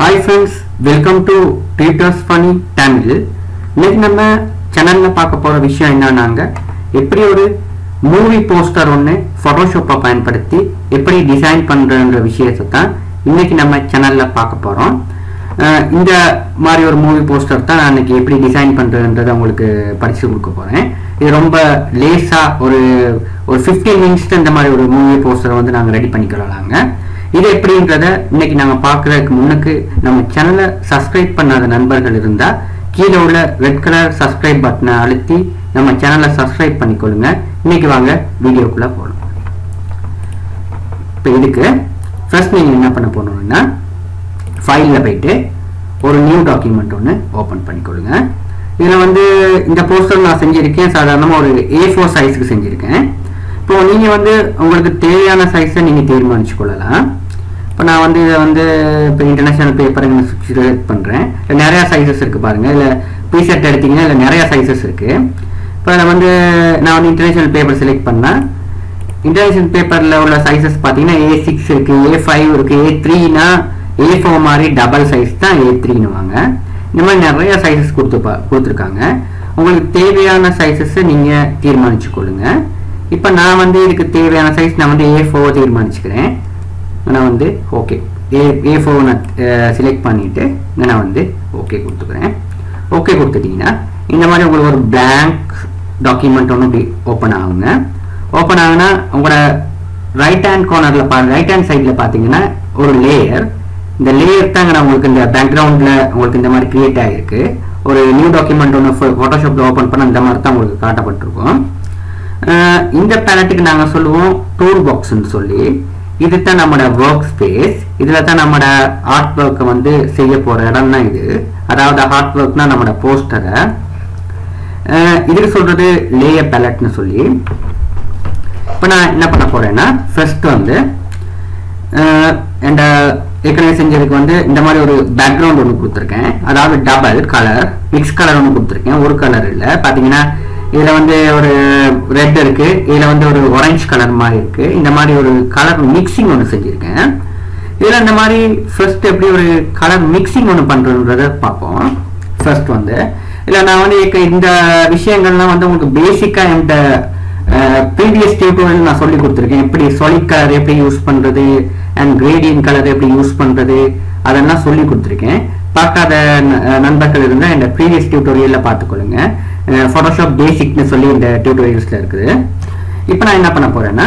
hi friends welcome to டீட்டர்ஸ் funny Tamil இன்னைக்கு நம்ம சேனலில் பார்க்க போகிற விஷயம் என்னன்னாங்க எப்படி ஒரு மூவி போஸ்டர் ஒன்று ஃபோட்டோஷாப்பை பயன்படுத்தி எப்படி டிசைன் பண்ணுறன்ற விஷயத்தை தான் இன்னைக்கு நம்ம சேனலில் பார்க்க போகிறோம் இந்த மாதிரி ஒரு மூவி போஸ்டர் தான் நான் இன்னைக்கு எப்படி டிசைன் பண்ணுறதுன்றதை உங்களுக்கு படித்து கொடுக்க போகிறேன் இது ரொம்ப லேஸாக ஒரு ஒரு ஃபிஃப்டீன் மினிட்ஸ் இந்த மாதிரி ஒரு மூவி போஸ்டரை வந்து நாங்கள் ரெடி பண்ணிக்கிறோம்லாங்க இது எப்படின்றத இன்னைக்கு நாம பார்க்கறதுக்கு முன்னுக்கு நம்ம சேனலை சப்ஸ்கிரைப் பண்ணாத நண்பர்கள் இருந்தா கீழே உள்ள ரெட் கலர் சப்ஸ்கிரைப் பட்டனை அழுத்தி நம்ம சேனலை சப்ஸ்கிரைப் பண்ணிக்கொள்ளுங்க இன்னைக்கு வாங்க வீடியோக்குள்ள போகலாம் இப்போ இதுக்கு ஃபர்ஸ்ட் நீங்கள் என்ன பண்ண போகணும்னா ஃபைலில் போயிட்டு ஒரு நியூ டாக்குமெண்ட் ஒன்று ஓப்பன் பண்ணிக்கொள்ளுங்க இதில் வந்து இந்த போஸ்டர் நான் செஞ்சுருக்கேன் சாதாரணமாக ஒரு ஏ ஃபோர் சைஸுக்கு செஞ்சுருக்கேன் இப்போ நீங்கள் வந்து உங்களுக்கு தேவையான சைஸை நீங்கள் தீர்மானிச்சு கொள்ளலாம் இப்போ நான் வந்து இதை வந்து இப்போ இன்டர்நேஷனல் பேப்பர் செலக்ட் பண்ணுறேன் நிறையா சைஸஸ் இருக்குது பாருங்கள் இல்லை பீசெட் எடுத்தீங்கன்னா இல்லை நிறையா சைஸஸ் இருக்குது இப்போ அதில் வந்து நான் வந்து இன்டர்நேஷனல் பேப்பர் செலக்ட் பண்ணேன் இன்டர்நேஷனல் பேப்பரில் உள்ள சைஸஸ் பார்த்தீங்கன்னா ஏ சிக்ஸ் இருக்குது ஏ ஃபைவ் இருக்குது ஏ த்ரீனா ஏ ஃபோர் மாதிரி டபுள் சைஸ் தான் ஏ த்ரீன்னு வாங்க இந்த மாதிரி நிறைய சைஸஸ் கொடுத்துப்பா கொடுத்துருக்காங்க உங்களுக்கு தேவையான சைஸஸை நீங்கள் தீர்மானிச்சு கொள்ளுங்க இப்போ நான் வந்து இதுக்கு தேவையான சைஸ் நான் வந்து ஏ ஃபோர் தீர்மானிச்சுக்கிறேன் நான் வந்து ஓகே ஏ ஏ ஃபோர் நான் செலக்ட் பண்ணிவிட்டு நான் வந்து ஓகே கொடுத்துக்கிறேன் ஓகே கொடுத்துட்டீங்கன்னா இந்த மாதிரி உங்களுக்கு ஒரு பிளாங்க் டாக்குமெண்ட் ஒன்று இப்படி ஓப்பன் ஆகுங்க ஓப்பன் ஆகுனா உங்களோட ரைட் ஹேண்ட் கார்னரில் பா ரைட் ஹேண்ட் சைடில் பார்த்தீங்கன்னா ஒரு லேயர் இந்த லேயர் தாங்க நான் உங்களுக்கு இந்த பேக்ரவுண்டில் உங்களுக்கு இந்த மாதிரி கிரியேட் ஆகிருக்கு ஒரு நியூ டாக்குமெண்ட் ஒன்று ஃபோட்டோஷாப்பில் ஓப்பன் பண்ண இந்த மாதிரி தான் உங்களுக்கு காட்டப்பட்டிருக்கும் இந்த பேலட்டுக்கு நாங்கள் சொல்லுவோம் டூல் பாக்ஸ்ன்னு சொல்லி இது தான் நம்மளோட ஒர்க் ஸ்பேஸ் இதில் தான் நம்மளோட ஆர்ட் ஒர்க்கை வந்து செய்ய போகிற இடம் தான் இது அதாவது ஆர்ட் ஒர்க்னா நம்மளோட போஸ்டரை இதுக்கு சொல்கிறது லேயர் பேலட்னு சொல்லி இப்போ நான் என்ன பண்ண போகிறேன்னா ஃபர்ஸ்ட் வந்து என்ற ஏற்கனவே செஞ்சதுக்கு வந்து இந்த மாதிரி ஒரு பேக்ரவுண்ட் ஒன்று கொடுத்துருக்கேன் அதாவது டபுள் கலர் மிக்ஸ் கலர் ஒன்று கொடுத்துருக்கேன் ஒரு கலர் இல்லை பார்த்தீங்கன்னா இதில் வந்து ஒரு ரெட் இருக்கு இதில் வந்து ஒரு ஒரஞ்ச் கலர் மாதிரி இருக்கு இந்த மாதிரி ஒரு கலர் மிக்சிங் ஒன்று செஞ்சுருக்கேன் இதில் இந்த மாதிரி ஃபர்ஸ்ட் எப்படி ஒரு கலர் மிக்சிங் ஒன்று பண்ணுறதுன்றத பார்ப்போம் ஃபர்ஸ்ட் வந்து இல்லை நான் வந்து இந்த விஷயங்கள்லாம் வந்து உங்களுக்கு பேசிக்காக என்கிட்ட ப்ரீவியஸ் டியூட்டோரியல் நான் சொல்லி கொடுத்துருக்கேன் எப்படி சொலிட் கலர் எப்படி யூஸ் பண்ணுறது அண்ட் கிரேடியன் கலர் எப்படி யூஸ் பண்ணுறது அதெல்லாம் சொல்லி கொடுத்துருக்கேன் பார்க்காத நண்பர்கள் இருந்தால் இந்த ப்ரீவியஸ் டியூட்டோரியலில் பார்த்துக்கொள்ளுங்க ஃபோட்டோஷாப் பேசிக்னு சொல்லி இந்த டியூட்டோரியல்ஸில் இருக்குது இப்போ நான் என்ன பண்ண போகிறேன்னா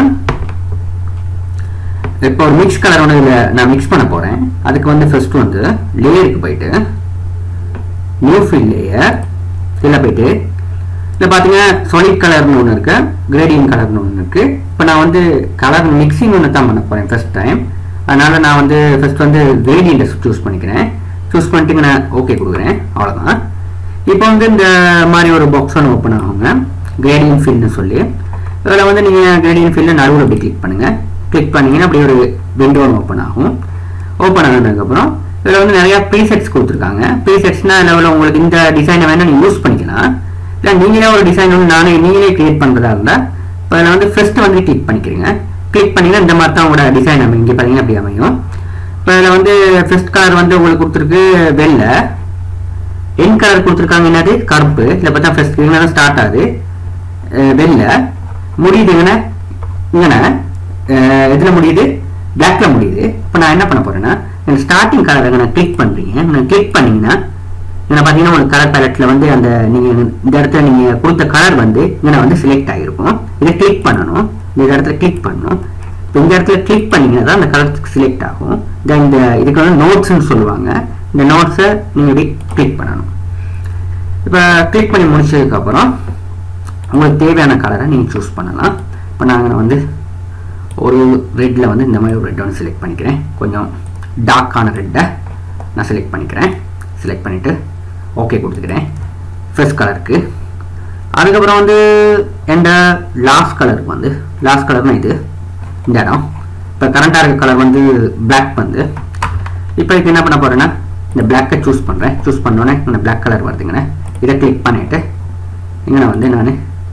இப்போ ஒரு மிக்ஸ் கலர் ஒன்று இதில் நான் மிக்ஸ் பண்ண போகிறேன் அதுக்கு வந்து ஃபர்ஸ்ட் வந்து லேயருக்கு போயிட்டு நியூ ஃபில் லேயர் இதில் போயிட்டு இதில் பார்த்தீங்கன்னா சொலிட் கலர்னு ஒன்று இருக்கு கிரேடியன் கலர்னு ஒன்று இருக்கு இப்போ நான் வந்து கலர் மிக்சிங் ஒன்று தான் பண்ண போகிறேன் ஃபர்ஸ்ட் டைம் அதனால நான் வந்து ஃபர்ஸ்ட் வந்து கிரேடியன்ட்டை சூஸ் பண்ணிக்கிறேன் சூஸ் பண்ணிட்டு நான் ஓகே கொடுக்குறேன் அவ்வளோதான் இப்போ வந்து இந்த மாதிரி ஒரு பாக்ஸ் ஒன்று ஓப்பன் ஆகுங்க கிரேடியன் ஃபில்னு சொல்லி இதில் வந்து நீங்கள் கிரேடியன் ஃபில்ல நடுவில் அப்படி கிளிக் பண்ணுங்கள் கிளிக் பண்ணிங்கன்னா அப்படி ஒரு விண்டோ ஒன்று ஓப்பன் ஆகும் ஓப்பன் ஆனதுக்கப்புறம் இதில் வந்து நிறையா ப்ரீசெட்ஸ் கொடுத்துருக்காங்க ப்ரீசெட்ஸ்னால் லெவலில் உங்களுக்கு இந்த டிசைனை வேணால் நீங்கள் யூஸ் பண்ணிக்கலாம் இல்லை நீங்களே ஒரு டிசைன் வந்து நானே நீங்களே கிரியேட் பண்ணுறதா இருந்தால் இப்போ அதில் வந்து ஃபர்ஸ்ட் வந்து கிளிக் பண்ணிக்கிறீங்க கிளிக் பண்ணிங்கன்னா இந்த மாதிரி தான் உங்களோட டிசைன் அமையும் இங்கே பார்த்தீங்கன்னா அப்படி அமையும் இப்போ இதில் வந்து ஃபர்ஸ்ட் கலர் வந்து உங்களுக்கு கொடுத்துருக்கு வெள்ளை என் கலர் கொடுத்துருக்காங்க என்னது கருப்பு இதில் பார்த்தா ஃபர்ஸ்ட் இங்கே ஸ்டார்ட் ஆகுது வெள்ளை முடியுது இங்கன இங்கன இதில் முடியுது பிளாக்ல முடியுது இப்போ நான் என்ன பண்ண போறேன்னா ஸ்டார்டிங் கலரை நான் கிளிக் பண்ணுறீங்க நான் கிளிக் பண்ணீங்கன்னா இங்கே பார்த்தீங்கன்னா உங்களுக்கு கலர் பேலட்டில் வந்து அந்த நீங்கள் இந்த இடத்துல நீங்கள் கொடுத்த கலர் வந்து இங்கே வந்து செலக்ட் ஆகிருக்கும் இதை கிளிக் பண்ணணும் இந்த இடத்துல கிளிக் பண்ணணும் இப்போ இந்த இடத்துல கிளிக் பண்ணிங்கன்னா தான் அந்த கலர் செலக்ட் ஆகும் இந்த இதுக்கு வந்து நோட்ஸ்ன்னு சொல்லுவாங்க இந்த நோட்ஸை நீங்கள் இப்படி கிளிக் பண்ணணும் இப்போ கிளிக் பண்ணி முடிச்சதுக்கப்புறம் உங்களுக்கு தேவையான கலரை நீங்கள் சூஸ் பண்ணலாம் இப்போ நாங்கள் வந்து ஒரு ரெட்டில் வந்து இந்த மாதிரி ஒரு ரெட் ஒன்று செலக்ட் பண்ணிக்கிறேன் கொஞ்சம் டார்க்கான ரெட்டை நான் செலக்ட் பண்ணிக்கிறேன் செலக்ட் பண்ணிவிட்டு ஓகே கொடுத்துக்கிறேன் ஃபர்ஸ்ட் கலருக்கு அதுக்கப்புறம் வந்து எந்த லாஸ்ட் கலருக்கு வந்து லாஸ்ட் கலர்னால் இது இந்த இடம் இப்போ கரண்ட்டாக இருக்க கலர் வந்து பிளாக் வந்து இப்போ இதுக்கு என்ன பண்ண போகிறேன்னா இந்த பிளாக்கை சூஸ் பண்ணுறேன் சூஸ் பண்ணோன்னே இந்த பிளாக் கலர் வருதுங்கண்ணே இதை கிளிக் பண்ணிவிட்டு இங்கே வந்து நான்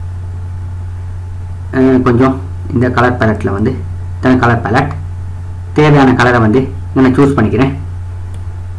கொஞ்சம் இந்த கலர் பேலட்டில் வந்து இத்தனை கலர் பேலட் தேவையான கலரை வந்து நான் சூஸ் பண்ணிக்கிறேன்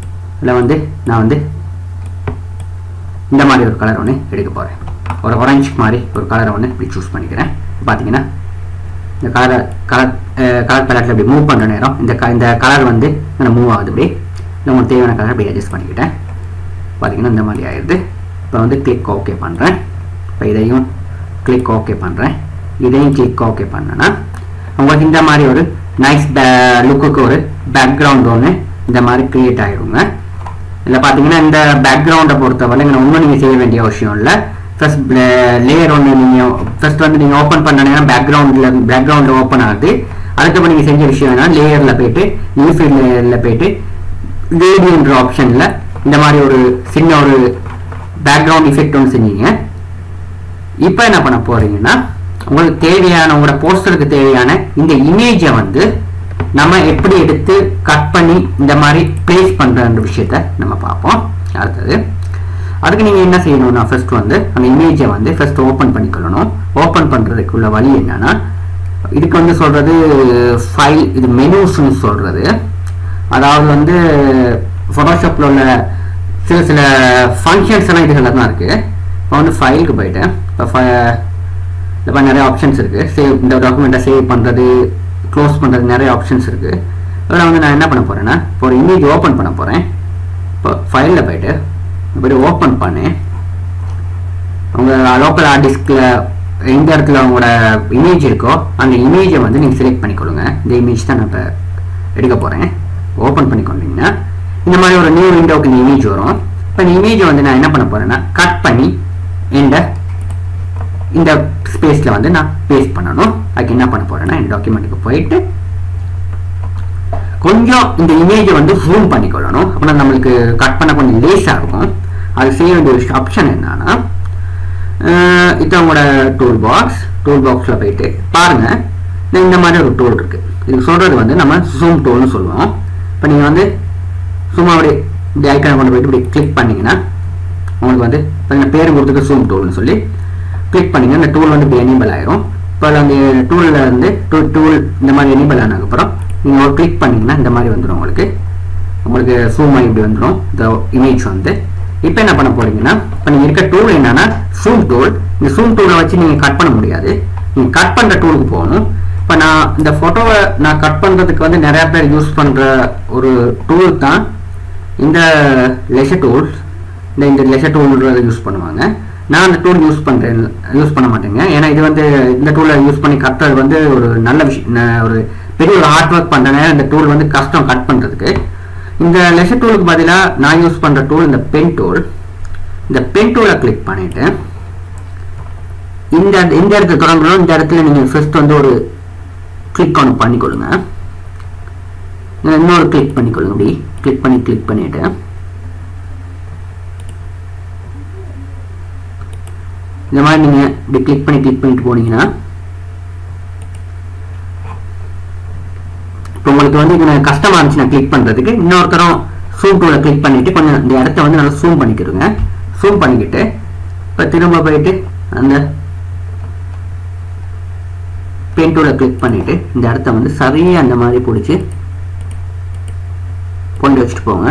இதில் வந்து நான் வந்து இந்த மாதிரி ஒரு கலர் ஒன்று எடுக்க போகிறேன் ஒரு orange மாதிரி ஒரு கலரை ஒன்று இப்படி சூஸ் பண்ணிக்கிறேன் பார்த்தீங்கன்னா இந்த கலரை கலர் கலர் பேலட்டில் இப்படி மூவ் பண்ணுற நேரம் இந்த க இந்த கலர் வந்து மூவ் ஆகுது இப்படி இல்லை உங்களுக்கு தேவையான கலர் இப்படி அட்ஜஸ்ட் பண்ணிக்கிட்டேன் பார்த்தீங்கன்னா இந்த மாதிரி ஆயிடுது இப்போ வந்து கிளிக் ஓகே பண்ணுறேன் இப்போ இதையும் கிளிக் ஓகே பண்ணுறேன் இதையும் கிளிக் ஓகே பண்ணேன்னா உங்களுக்கு இந்த மாதிரி ஒரு நைஸ் பே லுக்குக்கு ஒரு பேக்ரவுண்ட் ஒன்று இந்த மாதிரி க்ரியேட் ஆகிடுங்க இதில் பார்த்தீங்கன்னா இந்த பேக்ரவுண்டை பொறுத்தவரை இங்கே ஒன்றும் நீங்கள் செய்ய வேண்டிய அவசியம் இல்லை ஃபர்ஸ்ட் லேயர் ஒன்று நீங்கள் ஃபர்ஸ்ட் வந்து நீங்கள் ஓப்பன் பண்ணீங்கன்னா பேக்ரவுண்டில் பேக்ரவுண்டில் ஓப்பன் ஆகுது அதுக்கப்புறம் நீங்கள் செஞ்ச விஷயம் என்ன லேயரில் போயிட்டு நியூ ஃபீல்ட் லேயரில் போயிட்டு வேடியன்ற ஆப்ஷனில் இந்த மாதிரி ஒரு சின்ன ஒரு பேக்ரவுண்ட் எஃபெக்ட் ஒன்று செஞ்சீங்க இப்போ என்ன பண்ண போறீங்கன்னா உங்களுக்கு தேவையான உங்களோட போஸ்டருக்கு தேவையான இந்த இமேஜை வந்து நம்ம எப்படி எடுத்து கட் பண்ணி இந்த மாதிரி பிளேஸ் பண்றன்ற விஷயத்த நம்ம பார்ப்போம் அடுத்தது அதுக்கு நீங்க என்ன செய்யணும்னா ஃபர்ஸ்ட் வந்து அந்த இமேஜை வந்து ஃபர்ஸ்ட் ஓப்பன் பண்ணிக்கொள்ளணும் ஓப்பன் பண்றதுக்குள்ள வழி என்னன்னா இதுக்கு வந்து சொல்றது ஃபைல் இது மெனுஸ்னு சொல்றது அதாவது வந்து ஃபோட்டோஷாப்பில் உள்ள சில சில ஃபங்க்ஷன்ஸ் எல்லாம் இதுகளில் தான் இருக்குது இப்போ வந்து ஃபைலுக்கு போயிட்டேன் இப்போ இப்போ நிறைய ஆப்ஷன்ஸ் இருக்குது சேவ் இந்த டாக்குமெண்ட்டை சேவ் பண்ணுறது க்ளோஸ் பண்ணுறது நிறைய ஆப்ஷன்ஸ் இருக்குது இதில் வந்து நான் என்ன பண்ண போகிறேன்னா இப்போ ஒரு இமேஜ் ஓப்பன் பண்ண போகிறேன் இப்போ ஃபைலில் போயிட்டு இப்படி ஓப்பன் பண்ணேன் உங்கள் லோக்கல் ஹார்ட் டிஸ்கில் எந்த இடத்துல உங்களோட இமேஜ் இருக்கோ அந்த இமேஜை வந்து நீங்கள் செலக்ட் பண்ணிக்கொள்ளுங்க இந்த இமேஜ் தான் நான் இப்போ எடுக்க போகிறேன் ஓப்பன் பண்ணிக்கொண்டீங்கன்னா இந்த மாதிரி ஒரு நியூ விண்டோக்கு இந்த இமேஜ் வரும் இப்போ இந்த இமேஜை வந்து நான் என்ன பண்ண போகிறேன்னா கட் பண்ணி இந்த இந்த ஸ்பேஸில் வந்து நான் பேஸ்ட் பண்ணணும் அதுக்கு என்ன பண்ண போகிறேன்னா இந்த டாக்குமெண்ட்டுக்கு போயிட்டு கொஞ்சம் இந்த இமேஜை வந்து ஜூம் பண்ணிக்கொள்ளணும் அப்படின்னா நம்மளுக்கு கட் பண்ண கொஞ்சம் லேஸாக இருக்கும் அது செய்ய வேண்டிய ஒரு ஆப்ஷன் என்னன்னா இது உங்களோட டூல் பாக்ஸ் டூல் பாக்ஸில் போயிட்டு பாருங்கள் இந்த மாதிரி ஒரு டூல் இருக்குது இதுக்கு சொல்கிறது வந்து நம்ம ஜூம் டூல்னு சொல்லுவோம் இப்போ நீங்கள் வந்து சும்மா அப்படி இந்த ஐக்கனை கொண்டு போயிட்டு இப்படி கிளிக் பண்ணிங்கன்னா உங்களுக்கு வந்து இப்போ பேர் கொடுத்துட்டு ஜூம் டூல்னு சொல்லி கிளிக் பண்ணிங்க இந்த டூல் வந்து இப்படி எனேபிள் ஆயிரும் இப்போ அந்த டூலில் வந்து டூல் டூல் இந்த மாதிரி எனேபிள் ஆனதுக்கப்புறம் நீங்கள் ஒரு கிளிக் பண்ணிங்கன்னா இந்த மாதிரி வந்துடும் உங்களுக்கு உங்களுக்கு ஜூம் ஆகி இப்படி வந்துடும் இந்த இமேஜ் வந்து இப்போ என்ன பண்ண போறீங்கன்னா இப்போ நீங்கள் இருக்க டூல் என்னன்னா ஜூம் டூல் இந்த ஜூம் டூலை வச்சு நீங்கள் கட் பண்ண முடியாது நீங்கள் கட் பண்ணுற டூலுக்கு போகணும் இப்போ நான் இந்த ஃபோட்டோவை நான் கட் பண்ணுறதுக்கு வந்து நிறைய பேர் யூஸ் பண்ணுற ஒரு டூல் தான் இந்த லெஷர் டூல் இந்த இந்த லெஷர் டூல்ன்றதை யூஸ் பண்ணுவாங்க நான் அந்த டூல் யூஸ் பண்ணுறேன் யூஸ் பண்ண மாட்டேங்க ஏன்னா இது வந்து இந்த டூலை யூஸ் பண்ணி கட்டுறது வந்து ஒரு நல்ல விஷயம் ஒரு பெரிய ஒரு ஹார்ட் ஒர்க் பண்ணுறேன் இந்த டூல் வந்து கஷ்டம் கட் பண்ணுறதுக்கு இந்த லெஷர் டூலுக்கு பதிலாக நான் யூஸ் பண்ணுற டூல் இந்த பென் டூல் இந்த பென் டூலை கிளிக் பண்ணிவிட்டு இந்த இந்த இடத்துல தொடங்கணும் இந்த இடத்துல நீங்கள் ஃபர்ஸ்ட் வந்து ஒரு கிளிக் ஒன்று பண்ணிக்கொள்ளுங்க இன்னொரு கிளிக் பண்ணிக்கொள்ளுங்க இப்படி கிளிக் பண்ணி கிளிக் பண்ணிவிட்டு இந்த மாதிரி நீங்கள் இப்படி கிளிக் பண்ணி கிளிக் பண்ணிட்டு போனீங்கன்னா இப்போ உங்களுக்கு வந்து இது கஷ்டமாக இருந்துச்சுன்னா கிளிக் பண்ணுறதுக்கு இன்னொருத்தரும் சூம் டூவில் கிளிக் பண்ணிவிட்டு கொஞ்சம் இந்த இடத்த வந்து நல்லா சூம் பண்ணிக்கிடுங்க சூம் பண்ணிக்கிட்டு இப்போ திரும்ப போயிட்டு அந்த பென் டூவில் கிளிக் பண்ணிவிட்டு இந்த இடத்த வந்து சரியாக அந்த மாதிரி பிடிச்சி கொண்டு வச்சுட்டு போங்க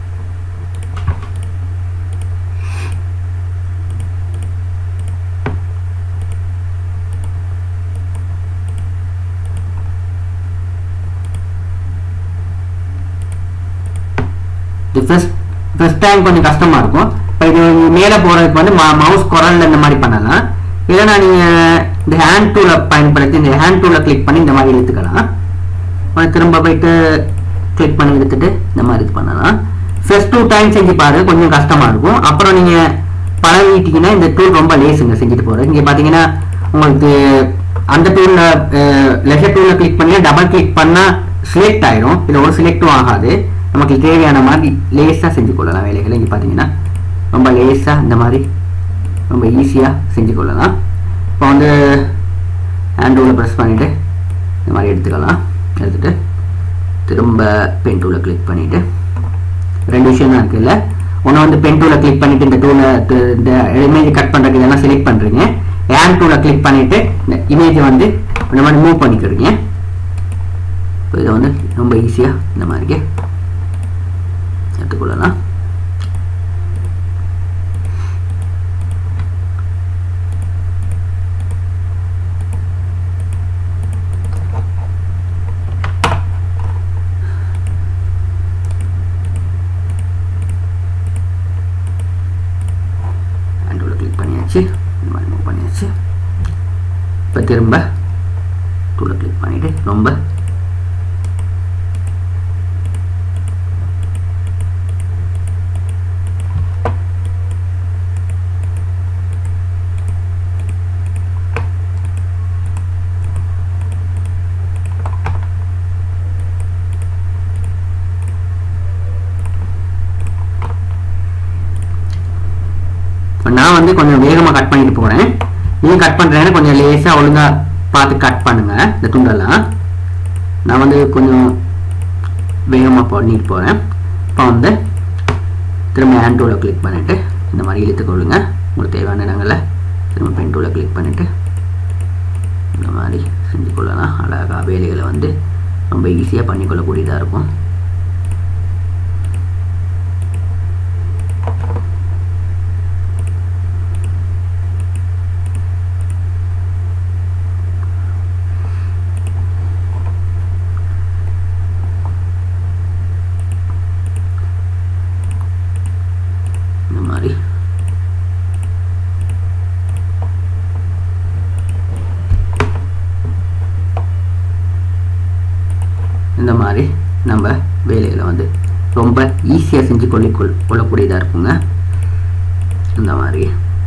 இது ஃபர்ஸ்ட் ஃபர்ஸ்ட் டைம் கொஞ்சம் கஷ்டமாக இருக்கும் இப்போ இது மேலே போகிறதுக்கு வந்து மவுஸ் குரலில் இந்த மாதிரி பண்ணலாம் இல்லைனா நீங்கள் இந்த ஹேண்ட் டூலை பயன்படுத்தி இந்த ஹேண்ட் டூலை கிளிக் பண்ணி இந்த மாதிரி இழுத்துக்கலாம் அப்புறம் திரும்ப போயிட்டு கிளிக் பண்ணி எடுத்துட்டு இந்த மாதிரி இது பண்ணலாம் ஃபர்ஸ்ட் டூ டைம் செஞ்சு பாரு கொஞ்சம் கஷ்டமாக இருக்கும் அப்புறம் நீங்கள் பழகிட்டீங்கன்னா இந்த டூல் ரொம்ப லேஸுங்க செஞ்சுட்டு போகிறது இங்கே பார்த்தீங்கன்னா உங்களுக்கு அந்த டூலில் லெஃப்ட் டூலில் கிளிக் பண்ணி டபுள் கிளிக் பண்ணால் செலக்ட் ஆயிடும் இதில் ஒரு செலக்டும் ஆகாது நமக்கு தேவையான மாதிரி லேஸாக செஞ்சு கொள்ளலாம் வேலைகளை இங்கே பார்த்தீங்கன்னா ரொம்ப லேஸாக இந்த மாதிரி ரொம்ப ஈஸியாக செஞ்சு கொள்ளலாம் இப்போ வந்து ஹேண்ட் டூவில் ப்ரெஸ் பண்ணிவிட்டு இந்த மாதிரி எடுத்துக்கலாம் எடுத்துகிட்டு திரும்ப பென் டூலை கிளிக் பண்ணிவிட்டு ரெண்டு விஷயம் தான் இருக்குல்ல ஒன்று வந்து பென் டூலை கிளிக் பண்ணிவிட்டு இந்த டூலை இந்த இமேஜ் கட் பண்ணுறதுக்கு இதெல்லாம் செலக்ட் பண்ணுறீங்க ஹேண்ட் டூலை கிளிக் பண்ணிவிட்டு இந்த இமேஜை வந்து இந்த மாதிரி மூவ் பண்ணிக்கிறீங்க இப்போ இதை வந்து ரொம்ப ஈஸியாக இந்த மாதிரிக்கு எடுத்து இழுத்துக்கொள்ளலாம் ஹேண்டில் கிளிக் பண்ணியாச்சு இந்த மாதிரி மூவ் பண்ணியாச்சு இப்போ திரும்ப டூவில் கிளிக் பண்ணிவிட்டு ரொம்ப இப்போ நான் வந்து கொஞ்சம் வேகமாக கட் பண்ணிட்டு போகிறேன் நீங்கள் கட் பண்ணுறேன்னு கொஞ்சம் லேசாக ஒழுங்காக பார்த்து கட் பண்ணுங்க இந்த துண்டெல்லாம் நான் வந்து கொஞ்சம் வேகமாக பண்ணிட்டு போகிறேன் இப்போ வந்து திரும்ப ஹேண்ட் டூவில் கிளிக் பண்ணிவிட்டு இந்த மாதிரி இழுத்துக்கொள்ளுங்க உங்களுக்கு தேவையான இடங்களில் திரும்ப பென் டூவில் கிளிக் பண்ணிவிட்டு இந்த மாதிரி செஞ்சு கொள்ளலாம் அழகாக வேலைகளை வந்து ரொம்ப ஈஸியாக பண்ணிக்கொள்ளக்கூடியதாக இருக்கும் இந்த மாதிரி இந்த மாதிரி நம்ம வேலைகளை வந்து ரொம்ப ஈஸியாக செஞ்சு கொள்ளி கொள் கொள்ளக்கூடியதாக இருக்குங்க இந்த மாதிரி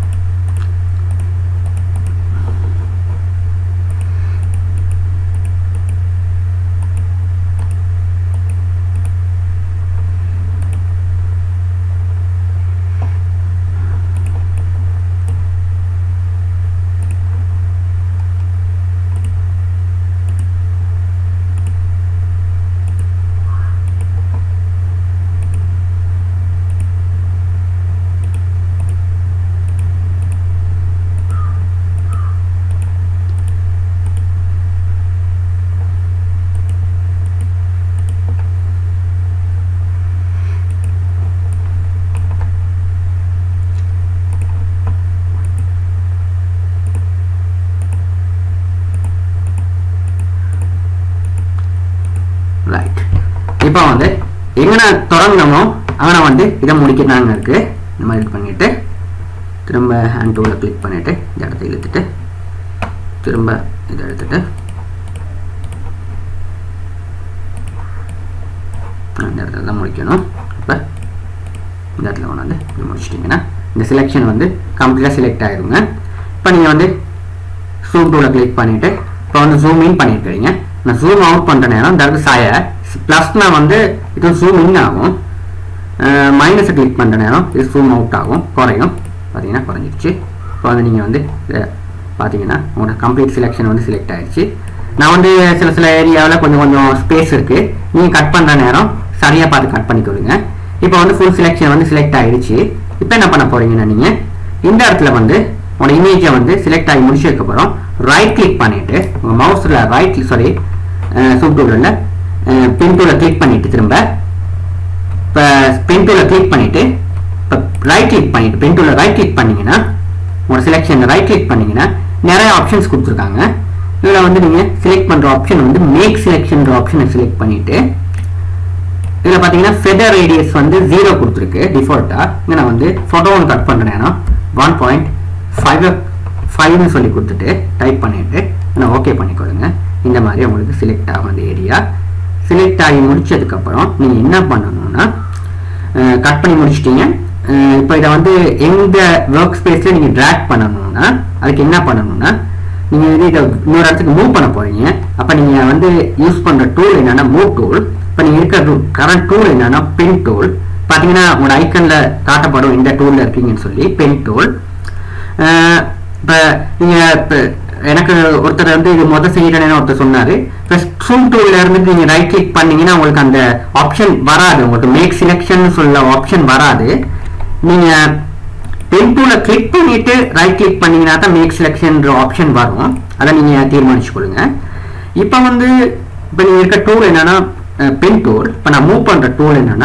ரைட் இப்போ வந்து எங்கே தொடங்கினோமோ அங்கே வந்து இதை முடிக்கிறாங்க இருக்கு இந்த மாதிரி இது பண்ணிட்டு திரும்ப ஹேண்ட் டூவில் கிளிக் பண்ணிட்டு இந்த இடத்த இழுத்துட்டு திரும்ப இதை எடுத்துட்டு இந்த இடத்துல தான் முடிக்கணும் இப்போ இந்த இடத்துல கொண்டாந்து இப்படி முடிச்சிட்டிங்கன்னா இந்த செலெக்ஷன் வந்து கம்ப்ளீட்டாக செலக்ட் ஆகிருங்க இப்போ நீங்கள் வந்து ஜூம் டூவில் கிளிக் பண்ணிவிட்டு இப்போ வந்து ஜூம் இன் பண்ணியிருக்கிறீங்க நான் ஜூம் அவுட் பண்ணுற நேரம் இந்த இடத்துல சாய ப்ளஸ்னா வந்து இது ஜூம் இன் ஆகும் மைனஸை கிளிக் பண்ணுற நேரம் இது ஜூம் அவுட் ஆகும் குறையும் பார்த்தீங்கன்னா குறைஞ்சிருச்சு இப்போ வந்து நீங்கள் வந்து இதை பார்த்தீங்கன்னா உங்களோட கம்ப்ளீட் செலெக்ஷன் வந்து செலக்ட் ஆயிடுச்சு நான் வந்து சில சில ஏரியாவில் கொஞ்சம் கொஞ்சம் ஸ்பேஸ் இருக்குது நீங்கள் கட் பண்ணுற நேரம் சரியாக பார்த்து கட் பண்ணிக்கொடுங்க இப்போ வந்து ஃபுல் செலெக்ஷன் வந்து செலக்ட் ஆயிடுச்சு இப்போ என்ன பண்ண போறீங்கன்னா நீங்கள் இந்த இடத்துல வந்து உங்களோட இமேஜை வந்து செலக்ட் ஆகி முடிச்சதுக்கப்புறம் ரைட் கிளிக் பண்ணிட்டு உங்கள் மவுஸில் ரைட் சாரி சூப் டூலில் பென் டூலில் கிளிக் பண்ணிட்டு திரும்ப இப்போ பென் டூலில் கிளிக் பண்ணிட்டு இப்போ ரைட் கிளிக் பண்ணிட்டு பென் டூலில் ரைட் கிளிக் பண்ணீங்கன்னா உங்களோட செலெக்ஷன் ரைட் கிளிக் பண்ணீங்கன்னா நிறைய ஆப்ஷன்ஸ் கொடுத்துருக்காங்க இதில் வந்து நீங்கள் செலக்ட் பண்ணுற ஆப்ஷன் வந்து மேக் செலெக்ஷன்ற ஆப்ஷனை செலக்ட் பண்ணிட்டு இதில் பார்த்தீங்கன்னா ஃபெதர் ரேடியஸ் வந்து ஜீரோ கொடுத்துருக்கு டிஃபால்ட்டாக இங்கே நான் வந்து ஃபோட்டோ ஒன்று கட் பண்ணுறேன்னா ஒன் பாயிண்ட் ஃபைவ் ஃபைவ்னு சொல்லி கொடுத்துட்டு டைப் பண்ணிவிட்டு நான் ஓகே பண்ணிக்கொள்ளுங்க இந்த மாதிரி உங்களுக்கு செலக்ட் ஆகும் அந்த ஏரியா செலக்ட் ஆகி முடிச்சதுக்கப்புறம் நீங்கள் என்ன பண்ணணும்னா கட் பண்ணி முடிச்சிட்டீங்க இப்போ இதை வந்து எந்த ஒர்க் ஸ்பேஸில் நீங்கள் ட்ராக் பண்ணணும்னா அதுக்கு என்ன பண்ணணும்னா நீங்கள் வந்து இதை இன்னொரு இடத்துக்கு மூவ் பண்ண போகிறீங்க அப்போ நீங்கள் வந்து யூஸ் பண்ணுற டூல் என்னென்னா மூவ் டூல் இப்போ நீங்கள் இருக்கிற கரண்ட் டூல் என்னென்னா பென் டூல் பார்த்தீங்கன்னா உங்களோட ஐக்கனில் காட்டப்படும் இந்த டூலில் இருக்கீங்கன்னு சொல்லி பென் டூல் இப்போ நீங்கள் இப்போ எனக்கு ஒருத்தர் வந்து இது மொதல் செய்கிறேன்னு ஒருத்தர் சொன்னார் இப்போ ஸ்ட்ரூம் டூலில் இருந்து நீங்கள் ரைட் கிளிக் பண்ணீங்கன்னா உங்களுக்கு அந்த ஆப்ஷன் வராது உங்களுக்கு மேக் செலெக்ஷன் சொல்ல ஆப்ஷன் வராது நீங்கள் பென் டூலில் கிளிக் பண்ணிட்டு ரைட் கிளிக் பண்ணீங்கன்னா தான் மேக் செலெக்ஷன்ற ஆப்ஷன் வரும் அதை நீங்கள் தீர்மானிச்சுக்கொள்ளுங்க இப்போ வந்து இப்போ நீங்கள் இருக்க டூல் என்னன்னா பென் டூல் இப்போ நான் மூவ் பண்ணுற டூல் என்னன்னா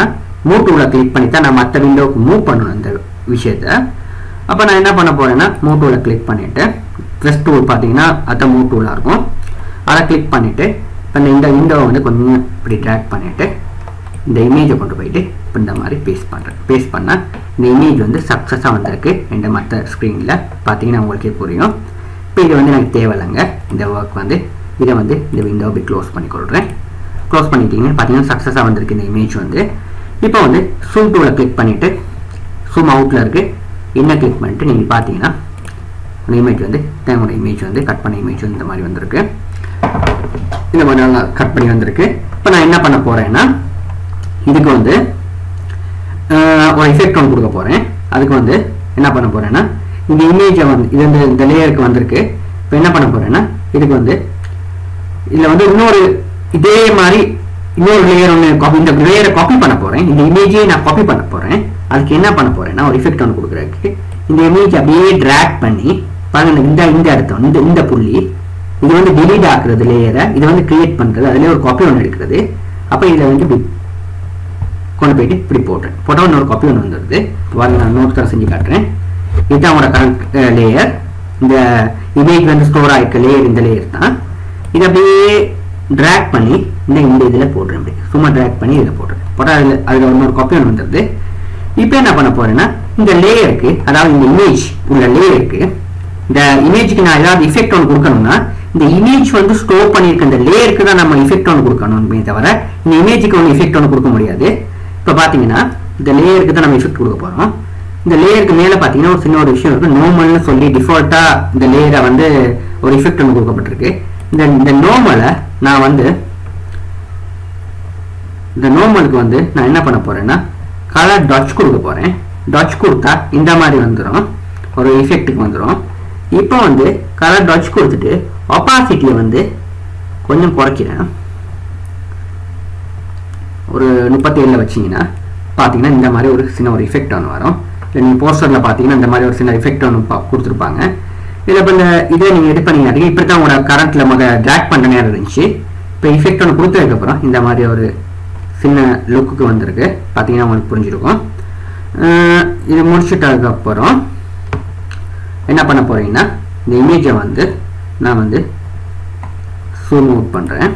மூவ் டூவில் கிளிக் பண்ணி தான் நான் மற்ற விண்டோவுக்கு மூவ் பண்ணணும் இந்த விஷயத்த அப்போ நான் என்ன பண்ண போறேன்னா மூவ் டூவில் கிளிக் பண்ணிவிட்டு ப்ரெஸ் டூல் பார்த்தீங்கன்னா அதான் மூவ் டூலாக இருக்கும் அதை கிளிக் பண்ணிவிட்டு இப்போ இந்த இந்த விண்டோவை வந்து கொஞ்சம் இப்படி ட்ராக் பண்ணிவிட்டு இந்த இமேஜை கொண்டு போயிட்டு இப்போ இந்த மாதிரி பேஸ்ட் பண்ணுறேன் பேஸ்ட் பண்ணால் இந்த இமேஜ் வந்து சக்ஸஸாக வந்திருக்கு இந்த மற்ற ஸ்க்ரீனில் பார்த்தீங்கன்னா உங்களுக்கே புரியும் இப்போ இது வந்து எனக்கு தேவையில்லைங்க இந்த ஒர்க் வந்து இதை வந்து இந்த விண்டோ அப்படி க்ளோஸ் பண்ணி கொள்கிறேன் க்ளோஸ் பண்ணிட்டீங்கன்னா பார்த்தீங்கன்னா சக்ஸஸாக வந்திருக்கு இந்த இமேஜ் வந்து இப்போ வந்து சூம் டூவில் கிளிக் பண்ணிவிட்டு சூம் அவுட்டில் இருக்குது இன்னும் கிளிக் பண்ணிட்டு நீங்கள் பார்த்தீங்கன்னா அந்த இமேஜ் வந்து தேவையான இமேஜ் வந்து கட் பண்ண இமேஜ் வந்து இந்த மாதிரி வந்திருக்கு இந்த மாதிரி நல்லா கட் பண்ணி வந்திருக்கு இப்போ நான் என்ன பண்ண போகிறேன்னா இதுக்கு வந்து ஆஹ், ஒரு எஃபெக்ட் ஒன்று கொடுக்க போகிறேன் அதுக்கு வந்து என்ன பண்ண போகிறேன்னா இந்த இமேஜை வந்து இது வந்து இந்த லேயருக்கு வந்திருக்கு இப்போ என்ன பண்ண போகிறேன்னா இதுக்கு வந்து இதில் வந்து இன்னொரு இதே மாதிரி இன்னொரு லேயர் ஒன்று காப்பி இந்த லேயரை காப்பி பண்ண போகிறேன் இந்த இமேஜையே நான் காப்பி பண்ண போகிறேன் அதுக்கு என்ன பண்ண போகிறேன்னா ஒரு எஃபெக்ட் ஒன்று கொடுக்குறதுக்கு இந்த இமேஜ் அப்படியே ட்ராக் பண்ணி பாருங்க இந்த இந்த இடத்த இந்த இந்த புள்ளி இது வந்து delete ஆக்குறது லேயரை இது வந்து கிரியேட் பண்ணுறது அதுலேயே ஒரு காப்பி ஒன்று எடுக்கிறது அப்போ இதில் வந்து இப்படி கொண்டு போயிட்டு இப்படி போட்டேன் போட்டால் இன்னொரு காப்பி ஒன்று வந்துடுது பாருங்க நான் நோட் தர செஞ்சு காட்டுறேன் இதுதான் உங்களோட கரண்ட் லேயர் இந்த இமேஜ் வந்து ஸ்டோர் ஆகிருக்க லேயர் இந்த லேயர் தான் இதை அப்படியே ட்ராக் பண்ணி இந்த இந்த இதில் போடுறேன் இப்படி சும்மா ட்ராக் பண்ணி இதில் போடுறேன் போட்டால் அதில் அதில் இன்னொரு காப்பி ஒன்று வந்துடுது இப்போ என்ன பண்ண போறேன்னா இந்த லேயருக்கு அதாவது இந்த இமேஜ் உள்ள லேயருக்கு இந்த இமேஜுக்கு நான் ஏதாவது இஃபெக்ட் ஒன்று கொடுக்கணும்னா இந்த இமேஜ் வந்து ஸ்டோர் பண்ணியிருக்க இந்த லேயருக்கு தான் நம்ம இஃபெக்ட் ஒன்று கொடுக்கணுமே தவிர இந்த இமேஜுக்கு ஒன்று இஃபெக்ட் ஒன்று கொடுக்க முடியாது இப்போ பார்த்தீங்கன்னா இந்த லேயருக்கு தான் நம்ம இஃபெக்ட் கொடுக்க போகிறோம் இந்த லேயருக்கு மேலே பார்த்தீங்கன்னா ஒரு சின்ன ஒரு விஷயம் இருக்கு நோமல்னு சொல்லி டிஃபால்ட்டாக இந்த லேயரை வந்து ஒரு இஃபெக்ட் ஒன்று கொடுக்கப்பட்டிருக்கு இந்த இந்த நோமலை நான் வந்து இந்த நோமலுக்கு வந்து நான் என்ன பண்ண போறேன்னா கலர் டச் கொடுக்க போறேன் டச் கொடுத்தா இந்த மாதிரி வந்துடும் ஒரு எஃபெக்ட்டுக்கு வந்துடும் இப்போ வந்து கலர் டச் கொடுத்துட்டு ஒப்பாசிட்டியை வந்து கொஞ்சம் குறைக்கிறேன் ஒரு முப்பத்தி ஏழில் வச்சிங்கன்னா பார்த்தீங்கன்னா இந்த மாதிரி ஒரு சின்ன ஒரு எஃபெக்ட் ஒன்று வரும் இல்லை நீங்கள் போஸ்டரில் பார்த்தீங்கன்னா இந்த மாதிரி ஒரு சின்ன எஃபெக்ட் ஒன்று பா- கொடுத்துருப்பாங்க இதில் இப்போ இந்த இதை நீங்கள் எடிட் பண்ணீங்கன்னா இப்படி தான் உங்களோட கரண்ட்டில் முத ட்ராக் பண்ணுற நேரம் இருந்துச்சு இப்போ எஃபெக்ட் ஒன்று கொடுத்ததுக்கப்புறம் இந்த மாதிரி ஒரு சின்ன லுக்குக்கு வந்திருக்கு பார்த்தீங்கன்னா உங்களுக்கு புரிஞ்சிருக்கும் அஹ் இது முடிச்சிட்டதுக்கப்புறம் என்ன பண்ண போறீங்கன்னா இந்த இமேஜை வந்து நான் வந்து zoom அவுட் பண்ணுறேன்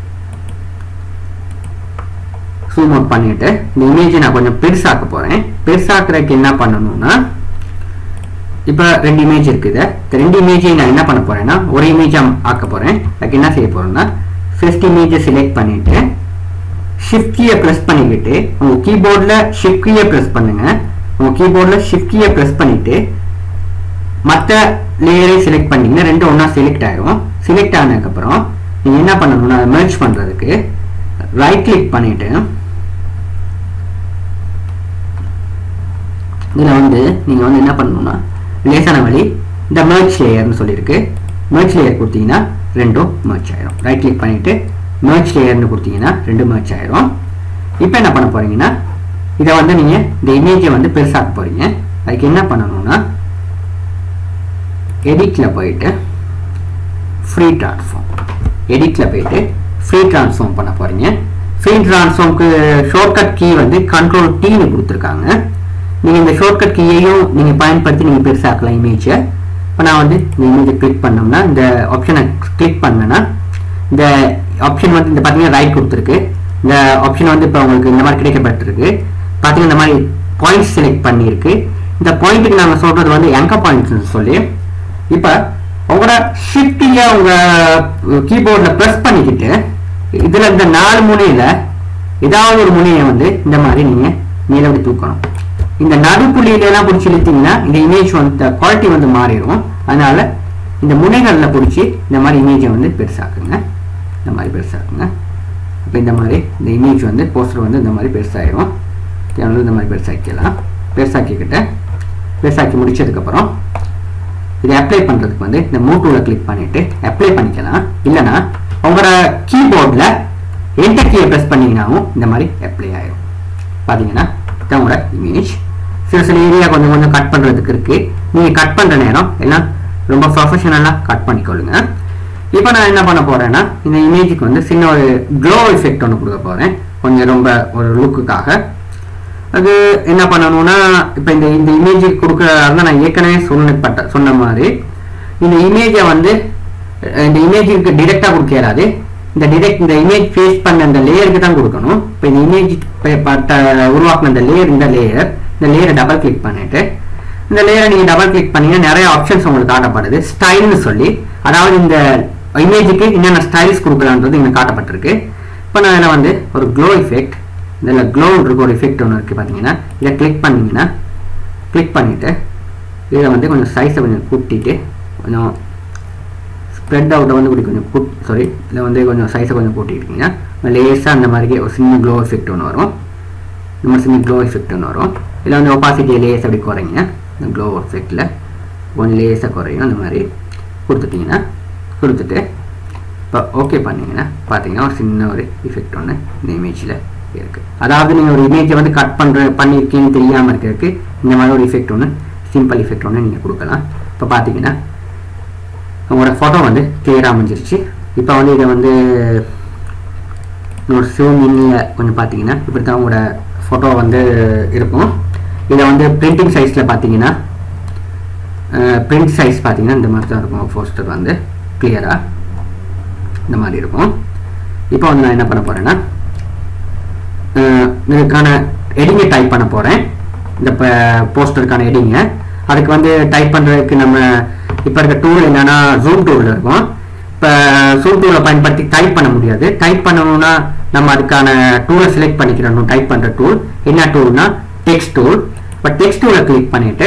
zoom அவுட் பண்ணிட்டு இந்த இமேஜை நான் கொஞ்சம் பெருசாக்க போகிறேன் பெருசாக்குறதுக்கு என்ன பண்ணணும்னா இப்போ ரெண்டு இமேஜ் இருக்குது இந்த ரெண்டு இமேஜையும் நான் என்ன பண்ண போறேன்னா ஒரு இமேஜாக ஆக்க போகிறேன் அதுக்கு என்ன செய்ய போறேன்னா ஃபர்ஸ்ட் இமேஜை செலக்ட் பண்ணிட்டு ஷிஃப்ட் கீயை ப்ரெஸ் பண்ணிக்கிட்டு உங்க கீபோர்டில் ஷிஃப்ட் கீயை ப்ரெஸ் பண்ணுங்க உங்க கீபோர்டில் ஷிஃப்ட் கீயை ப்ரெஸ் பண்ணிட்டு மற்ற லேயரை செலக்ட் பண்ணீங்கன்னா ரெண்டும் ஒன்றா செலக்ட் ஆயிரும் செலக்ட் ஆனதுக்கப்புறம் நீங்க என்ன பண்ணணும்னா அதை மெர்ஜ் பண்றதுக்கு ரைட் கிளிக் பண்ணிட்டு இதில் வந்து நீங்கள் வந்து என்ன பண்ணணும்னா லேசான வழி இந்த மெர்ஜ் லேயர்னு சொல்லியிருக்கு மெர்ஜ் லேயர் கொடுத்தீங்கன்னா ரெண்டும் மெர்ஜ் ஆயிரும் ரைட் கிளிக் பண்ணிட்டு மெர்ஜ் லேயர்னு கொடுத்தீங்கன்னா ரெண்டும் மெர்ஜ் ஆயிரும் இப்போ என்ன பண்ண போறீங்கன்னா இதை வந்து நீங்கள் இந்த இமேஜை வந்து பெருசாக்க போறீங்க அதுக்கு என்ன பண்ணணும்னா எடிட்ல போயிட்டு ஃப்ரீ ட்ரான்ஸ்ஃபார்ம் எடிட்ல போயிட்டு ஃப்ரீ ட்ரான்ஸ்ஃபார்ம் பண்ண போறீங்க ஃப்ரீ ட்ரான்ஸ்ஃபார்ம்க்கு ஷார்ட்கட் கீ வந்து கண்ட்ரோல் டீன்னு கொடுத்துருக்காங்க நீங்க இந்த ஷார்ட்கட் கீயையும் நீங்க பயன்படுத்தி நீங்க பெருசாக்கலாம் இமேஜை இப்போ நான் வந்து இந்த இமேஜை கிளிக் பண்ணோம்னா இந்த ஆப்ஷனை கிளிக் பண்ணேன்னா இந்த ஆப்ஷன் வந்து இந்த பார்த்தீங்கன்னா ரைட் கொடுத்துருக்கு இந்த ஆப்ஷன் வந்து இப்போ உங்களுக்கு இந்த மாதிரி கிடைக்கப்பட்டிருக்கு பார்த்தீங்கன்னா இந்த மாதிரி பாயிண்ட்ஸ் செலக்ட் பண்ணியிருக்கு இந்த பாயிண்ட்டுக்கு நாங்கள் சொல்றது வந்து எங்க பாயிண்ட்ஸ் சொல்லி இப்போ உங்களோட ஷிஃப்டியை உங்க கீபோர்டில் ப்ரெஸ் பண்ணிக்கிட்டு இதுல இந்த நாலு முனையில ஏதாவது ஒரு முனையை வந்து இந்த மாதிரி நீங்க மேலபடி தூக்கணும் இந்த நடுப்புள்ளியில எல்லாம் பிடிச்சி இழுத்தீங்கன்னா இந்த இமேஜ் வந்து குவாலிட்டி வந்து மாறிடும் அதனால இந்த முனைகள்ல பிடிச்சி இந்த மாதிரி இமேஜை வந்து பெருசாக்குங்க இந்த மாதிரி பெருசாக்குங்க இப்போ இந்த மாதிரி இந்த இமேஜ் வந்து போஸ்டர் வந்து இந்த மாதிரி பெருசாயிரும் தேவையான இந்த மாதிரி பெருசாக்கிக்கலாம் பெருசாக்கிக்கிட்டு பெருசாக்கி முடிச்சதுக்கப்புறம் இதை அப்ளை பண்ணுறதுக்கு வந்து இந்த மூட்டூவில் கிளிக் பண்ணிட்டு அப்ளை பண்ணிக்கலாம் இல்லைன்னா உங்களோட கீபோர்டில் என்டர் கீயை ப்ரெஸ் பண்ணீங்கன்னாவும் இந்த மாதிரி அப்ளை ஆயிடும் பார்த்தீங்கன்னா இதான் உங்களோட இமேஜ் சில சில ஏரியா கொஞ்சம் கொஞ்சம் கட் பண்ணுறதுக்கு இருக்கு நீங்கள் கட் பண்ணுற நேரம் எல்லாம் ரொம்ப ப்ரொஃபஷனலாக கட் பண்ணிக்கொள்ளுங்க இப்போ நான் என்ன பண்ண போறேன்னா இந்த இமேஜுக்கு வந்து சின்ன ஒரு க்ளோ எஃபெக்ட் ஒன்று கொடுக்க போறேன் கொஞ்சம் ரொம்ப ஒரு லுக்குக்காக அது என்ன பண்ணணும்னா இப்போ இந்த இந்த இமேஜ் கொடுக்குறதா நான் ஏற்கனவே சொன்னப்பட்ட சொன்ன மாதிரி இந்த இமேஜை வந்து அஹ், இந்த இமேஜுக்கு டிரெக்டாக கொடுக்க இயலாது இந்த டிரெக்ட் இந்த இமேஜ் ஃபேஸ் பண்ண இந்த லேயருக்கு தான் கொடுக்கணும் இப்போ இந்த இமேஜ் பட்ட உருவாக்குன இந்த லேயர் இந்த லேயர் இந்த லேயரை டபுள் கிளிக் பண்ணிட்டு இந்த லேயரை நீங்கள் டபுள் கிளிக் பண்ணீங்கன்னா நிறைய ஆப்ஷன்ஸ் உங்களுக்கு காட்டப்படுது ஸ்டைல்னு சொல்லி அதாவது இந்த இமேஜுக்கு என்னென்ன ஸ்டைல்ஸ் கொடுக்கலான்றது இங்கே காட்டப்பட்டிருக்கு இப்போ நான் இதில் வந்து ஒரு க்ளோ எஃபெக்ட் இதில் க்ளோ இருக்க ஒரு எஃபெக்ட் ஒன்று இருக்குது பார்த்தீங்கன்னா இதை கிளிக் பண்ணீங்கன்னா கிளிக் பண்ணிவிட்டு இதில் வந்து கொஞ்சம் சைஸை கொஞ்சம் கூட்டிட்டு கொஞ்சம் ஸ்ப்ரெட் அவுட்டை வந்து இப்படி கொஞ்சம் கூட் சாரி இதில் வந்து கொஞ்சம் சைஸை கொஞ்சம் கூட்டிக்கிட்டீங்கன்னா லேஸாக அந்த மாதிரி ஒரு சின்ன க்ளோ எஃபெக்ட் ஒன்று வரும் இந்த மாதிரி சின்ன க்ளோ எஃபெக்ட் ஒன்று வரும் இதில் வந்து ஒப்பாசிட்டி லேஸ் அப்படி குறைங்க இந்த க்ளோ எஃபெக்டில் கொஞ்சம் லேஸாக குறையும் அந்த மாதிரி கொடுத்துட்டிங்கன்னா கொடுத்துட்டு இப்போ ஓகே பண்ணீங்கன்னா பார்த்தீங்கன்னா ஒரு சின்ன ஒரு எஃபெக்ட் ஒன்று இந்த இமேஜில் இருக்குது அதாவது நீங்கள் ஒரு இமேஜை வந்து கட் பண்ணுற பண்ணியிருக்கீங்கன்னு தெரியாமல் இருக்கிறதுக்கு இந்த மாதிரி ஒரு எஃபெக்ட் ஒன்று சிம்பிள் எஃபெக்ட் ஒன்று நீங்கள் கொடுக்கலாம் இப்போ பார்த்தீங்கன்னா உங்களோட ஃபோட்டோ வந்து கிளியராக அமைஞ்சிருச்சு இப்போ வந்து இதை வந்து ஒரு சிவமின்னில் கொஞ்சம் பார்த்தீங்கன்னா இப்படி தான் உங்களோட ஃபோட்டோ வந்து இருக்கும் இதை வந்து பிரிண்டிங் சைஸில் பார்த்தீங்கன்னா பிரிண்ட் சைஸ் பார்த்தீங்கன்னா இந்த மாதிரி தான் இருக்கும் போஸ்டர் வந்து கிளியராக இந்த மாதிரி இருக்கும் இப்போ வந்து நான் என்ன பண்ண போகிறேன்னா இதுக்கான எடிங்கை டைப் பண்ண போகிறேன் இந்த போஸ்டருக்கான எடிங்கை அதுக்கு வந்து டைப் பண்ணுறதுக்கு நம்ம இப்போ இருக்க டூல் என்னன்னா ஜூம் டூல் இருக்கும் இப்போ ஜூம் டூலை பயன்படுத்தி டைப் பண்ண முடியாது டைப் பண்ணணும்னா நம்ம அதுக்கான டூலை செலக்ட் பண்ணிக்கிறணும் டைப் பண்ணுற டூல் என்ன டூல்னா டெக்ஸ்ட் டூல் இப்போ டெக்ஸ்ட் டூலை கிளிக் பண்ணிவிட்டு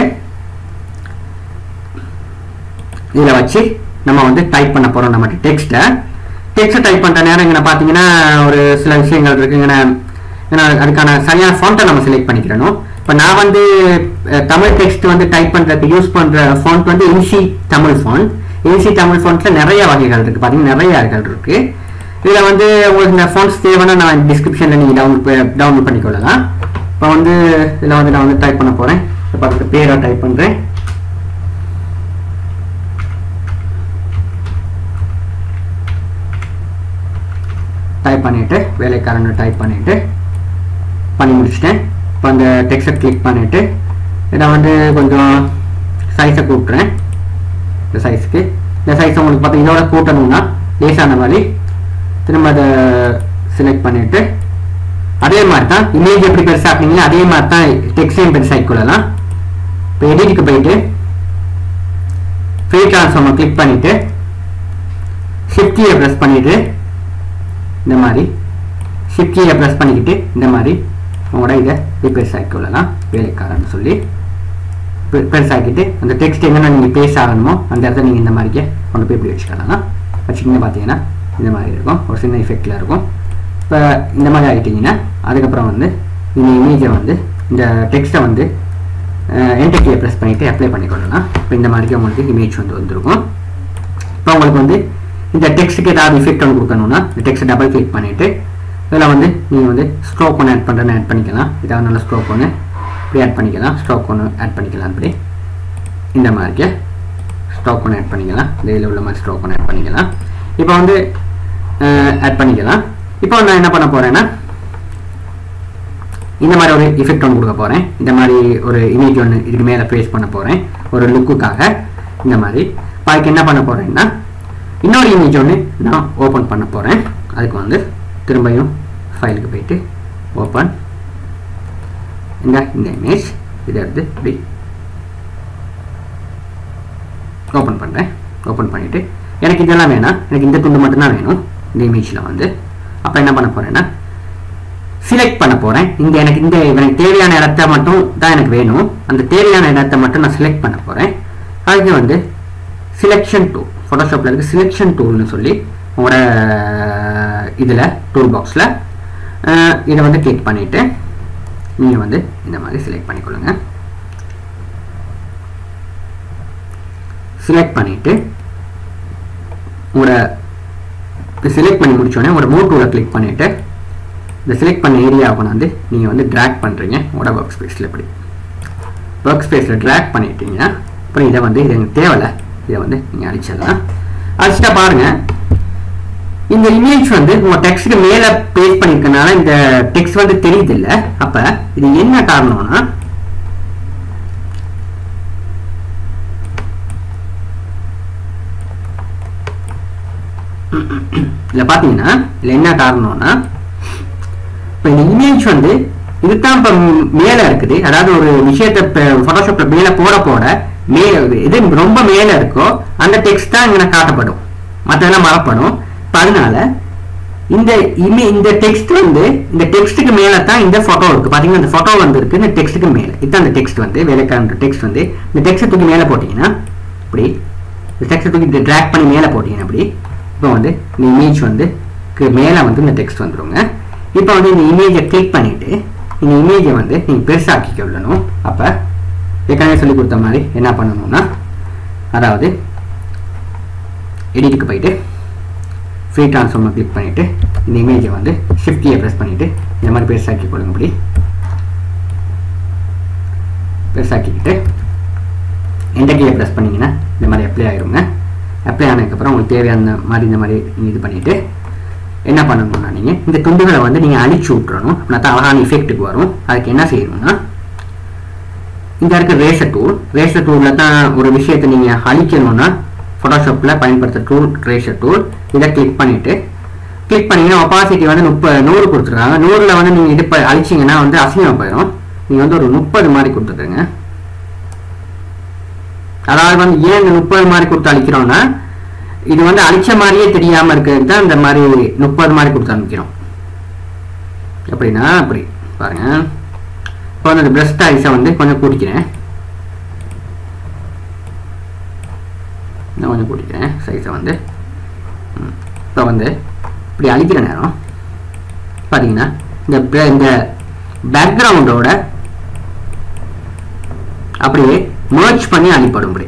இதில் வச்சு நம்ம வந்து டைப் பண்ண போகிறோம் நம்ம டெக்ஸ்ட்டை டெக்ஸ்ட்டை டைப் பண்ணுற நேரம் இங்கே பார்த்தீங்கன்னா ஒரு சில விஷயங்கள் இருக்குங்கண்ணே ஏன்னா அதுக்கான சரியான ஃபாண்ட்டை நம்ம செலக்ட் பண்ணிக்கிறணும் இப்போ நான் வந்து அஹ், தமிழ் டெக்ஸ்ட் வந்து டைப் பண்ணுறதுக்கு யூஸ் பண்ணுற ஃபாண்ட் வந்து இன்சி தமிழ் ஃபாண்ட் இன்சி தமிழ் ஃபாண்ட்டில் நிறைய வகைகள் இருக்குது பார்த்தீங்கன்னா நிறைய வகைகள் இருக்குது இதில் வந்து உங்களுக்கு இந்த ஃபாண்ட்ஸ் தேவைன்னா நான் டிஸ்கிரிப்ஷனில் நீங்கள் டவுன்லோட் டவுன்லோட் பண்ணிக்கொள்ளலாம் இப்போ வந்து இதில் வந்து நான் வந்து டைப் பண்ண போகிறேன் இப்போ அதுக்கு பேரை டைப் பண்ணுறேன் டைப் பண்ணிவிட்டு வேலைக்காரனை டைப் பண்ணிவிட்டு பண்ணி முடிச்சிட்டேன் இப்போ அந்த டெக்ஸ்டை கிளிக் பண்ணிவிட்டு இதை வந்து கொஞ்சம் சைஸை கூட்டுறேன் இந்த சைஸுக்கு இந்த சைஸ் உங்களுக்கு பார்த்தா இதோட கூட்டணும்னா லேசான மாதிரி திரும்ப அதை செலக்ட் பண்ணிவிட்டு அதே மாதிரி தான் இமேஜ் எப்படி பெருசாக்குனீங்களோ அதே மாதிரி தான் டெக்ஸ்டையும் பெருசாக்கி கொள்ளலாம் இப்போ எடிட்டுக்கு போயிட்டு ஃப்ரீ ட்ரான்ஸ்ஃபார்மை கிளிக் பண்ணிவிட்டு ஷிஃப்ட் கீயை ப்ரெஸ் பண்ணிவிட்டு இந்த மாதிரி ஷிஃப்ட் கீயை ப்ரெஸ் பண்ணிக்கிட்டு இந்த மாதிரி உங்களோட இதை ரீப்ளேஸ் ஆக்கி கொள்ளலாம் வேலைக்காரன்னு சொல்லி பெ- பெருசாக்கிட்டு அந்த டெக்ஸ்ட் என்னென்ன நீங்கள் பேச ஆகணுமோ அந்த இடத்த நீங்கள் இந்த மாதிரிக்கே கொண்டு போய் இப்படி வச்சுக்கலாம் வச்சுக்கிங்க பார்த்தீங்கன்னா இந்த மாதிரி இருக்கும் ஒரு சின்ன எஃபெக்டில் இருக்கும் இப்போ இந்த மாதிரி ஆகிட்டிங்கன்னா அதுக்கப்புறம் வந்து இந்த இமேஜை வந்து இந்த டெக்ஸ்ட்டை வந்து என்டர் கீயை ப்ரெஸ் பண்ணிவிட்டு அப்ளை பண்ணிக்கொள்ளலாம் இப்போ இந்த மாதிரி உங்களுக்கு இமேஜ் வந்து வந்திருக்கும் இப்போ உங்களுக்கு வந்து இந்த டெக்ஸ்ட்டுக்கு ஏதாவது எஃபெக்ட் ஒன்று கொடுக்கணும்னா இந்த டெக்ஸ்ட்டை டபுள் கிளிக் பண்ணிவிட்டு இதில் வந்து நீங்கள் வந்து ஸ்ட்ரோக் ஒன்று ஆட் பண்ணுறேன்னு ஆட் பண்ணிக்கலாம் இதாவது நல்ல ஸ்ட்ரோக் ஒன்று இப்படி ஆட் பண்ணிக்கலாம் ஸ்ட்ரோக் ஒன்று ஆட் பண்ணிக்கலாம் இப்படி இந்த மாதிரிக்கு ஸ்ட்ரோக் ஒன்று ஆட் பண்ணிக்கலாம் இந்த இதில் உள்ள மாதிரி ஸ்ட்ரோக் ஒன்று ஆட் பண்ணிக்கலாம் இப்போ வந்து ஆட் பண்ணிக்கலாம் இப்போ நான் என்ன பண்ண போகிறேன்னா இந்த மாதிரி ஒரு எஃபெக்ட் ஒன்று கொடுக்க போகிறேன் இந்த மாதிரி ஒரு இமேஜ் ஒன்று இதுக்கு மேலே பேஸ் பண்ண போகிறேன் ஒரு லுக்குக்காக இந்த மாதிரி இப்போ அதுக்கு என்ன பண்ண போகிறேன்னா இன்னொரு இமேஜ் ஒன்று நான் ஓப்பன் பண்ண போகிறேன் அதுக்கு வந்து திரும்பியும் ஃபைலுக்கு போயிட்டு ஓப்பன் இந்த இந்த இமேஜ் இதை எடுத்து இப்படி ஓப்பன் பண்ணுறேன் ஓப்பன் பண்ணிவிட்டு எனக்கு இதெல்லாம் வேணாம் எனக்கு இந்த துண்டு மட்டும்தான் வேணும் இந்த இமேஜில் வந்து அப்போ என்ன பண்ண போகிறேன்னா செலக்ட் பண்ண போகிறேன் இந்த எனக்கு இந்த எனக்கு தேவையான இடத்த மட்டும் தான் எனக்கு வேணும் அந்த தேவையான இடத்த மட்டும் நான் செலக்ட் பண்ண போகிறேன் அதுக்கு வந்து செலெக்ஷன் டூல் ஃபோட்டோஷாப்பில் இருக்கு செலெக்ஷன் டூல்னு சொல்லி உங்களோட இதில் டூல் பாக்ஸில் இதை வந்து கிளிக் பண்ணிவிட்டு நீங்கள் வந்து இந்த மாதிரி செலக்ட் பண்ணிக்கொள்ளுங்க செலக்ட் பண்ணிவிட்டு உங்களோட செலக்ட் பண்ணி முடிச்சோடனே உங்களோட மூவ் டூலை கிளிக் பண்ணிவிட்டு இந்த செலக்ட் பண்ண ஏரியாவை வந்து நீங்கள் வந்து ட்ராக் பண்ணுறீங்க உங்களோட ஒர்க் ஸ்பேஸில் இப்படி ஒர்க் ஸ்பேஸில் ட்ராக் பண்ணிட்டீங்கன்னா அப்புறம் இதை வந்து இது எனக்கு தேவையில்ல இதை வந்து நீங்கள் அடிச்சிடலாம் அடிச்சிட்டா பாருங்கள் இந்த இமேஜ் வந்து உங்க டெக்ஸ்ட்க்கு மேல பேஸ்ட் பண்ணிருக்கனால இந்த டெக்ஸ்ட் வந்து தெரியுது இல்ல அப்ப இது என்ன காரணம்னா இதுல பாத்தீங்கன்னா இதுல என்ன காரணம்னா இப்போ இந்த இமேஜ் வந்து இதுதான் இப்போ மேல இருக்குது அதாவது ஒரு விஷயத்தை போட்டோஷாப்ல மேல போட போட மே எது ரொம்ப மேல இருக்கோ அந்த டெக்ஸ்ட் தான் இங்கே காட்டப்படும் மற்றதெல்லாம் மறப்படும் இப்போ அதனால இந்த இமே இந்த டெக்ஸ்ட் வந்து இந்த டெக்ஸ்ட்டுக்கு மேல தான் இந்த போட்டோ இருக்கு பாத்தீங்கன்னா இந்த போட்டோ வந்து இருக்கு இந்த டெக்ஸ்ட்டுக்கு மேல இதுதான் அந்த டெக்ஸ்ட் வந்து வேலைக்கான டெக்ஸ்ட் வந்து இந்த டெக்ஸ்ட் தூக்கி மேல போட்டீங்கன்னா இப்படி இந்த டெக்ஸ்ட் தூக்கி ட்ராக் பண்ணி மேல போட்டீங்கன்னா அப்படி இப்போ வந்து இந்த இமேஜ் வந்து க்கு மேல வந்து இந்த டெக்ஸ்ட் வந்துருங்க இப்போ வந்து இந்த இமேஜை கிளிக் பண்ணிட்டு இந்த இமேஜை வந்து நீங்க பெருசாக்கி கொள்ளணும் அப்ப ஏற்கனவே சொல்லி கொடுத்த மாதிரி என்ன பண்ணணும்னா அதாவது எடிட்டுக்கு போயிட்டு ஃப்ரீ ட்ரான்ஸ்ஃபார்மை கிளிக் பண்ணிவிட்டு இந்த இமேஜை வந்து ஷிஃப்டியை ப்ரெஸ் பண்ணிவிட்டு இந்த மாதிரி பெருசாக்கி கொடுங்க இப்படி பெருசாக்கிக்கிட்டு என்டர் கீயை ப்ரெஸ் பண்ணிங்கன்னா இந்த மாதிரி அப்ளை ஆயிருங்க அப்ளை ஆனதுக்கப்புறம் உங்களுக்கு தேவையான மாதிரி இந்த மாதிரி நீங்க இது பண்ணிவிட்டு என்ன பண்ணணும்னா நீங்கள் இந்த துண்டுகளை வந்து நீங்கள் அழிச்சு விட்றணும் அப்படின்னா தான் அழகான இஃபெக்ட்டுக்கு வரும் அதுக்கு என்ன செய்யணும்னா இந்த இருக்க ரேசர் டூல் ரேசர் டூலில் தான் ஒரு விஷயத்தை நீங்கள் அழிக்கணும்னா ஃபோட்டோஷாப்பில் பயன்படுத்த டூல் ரேசர் டூல் இதை கிளிக் பண்ணிவிட்டு கிளிக் பண்ணீங்கன்னா ஒப்பாசிட்டி வந்து முப்பது நூறு கொடுத்துருக்காங்க நூறில் வந்து நீங்கள் இது ப- அழிச்சிங்கன்னா வந்து அசிங்கமாக போயிடும் நீங்கள் வந்து ஒரு முப்பது மாதிரி கொடுத்துருங்க அதாவது வந்து ஏன் இந்த முப்பது மாதிரி கொடுத்து அழிக்கிறோம்னா இது வந்து அழிச்ச மாதிரியே தெரியாம இருக்கிறதுக்கு தான் இந்த மாதிரி முப்பது மாதிரி கொடுத்து அனுப்பிக்கிறோம் எப்படின்னா அப்படி பாருங்க இப்போ வந்து இந்த பிரஸ்ட் ஐஸை வந்து கொஞ்சம் கூட்டிக்கிறேன் இன்னும் கொஞ்சம் கூட்டிக்கிறேன் சைஸை வந்து இப்போ வந்து இப்படி அழிக்கிற நேரம் பார்த்தீங்கன்னா இந்த bra- இந்த பேக்ரவுண்டோட அப்படியே merge பண்ணி அழிப்படும் இப்படி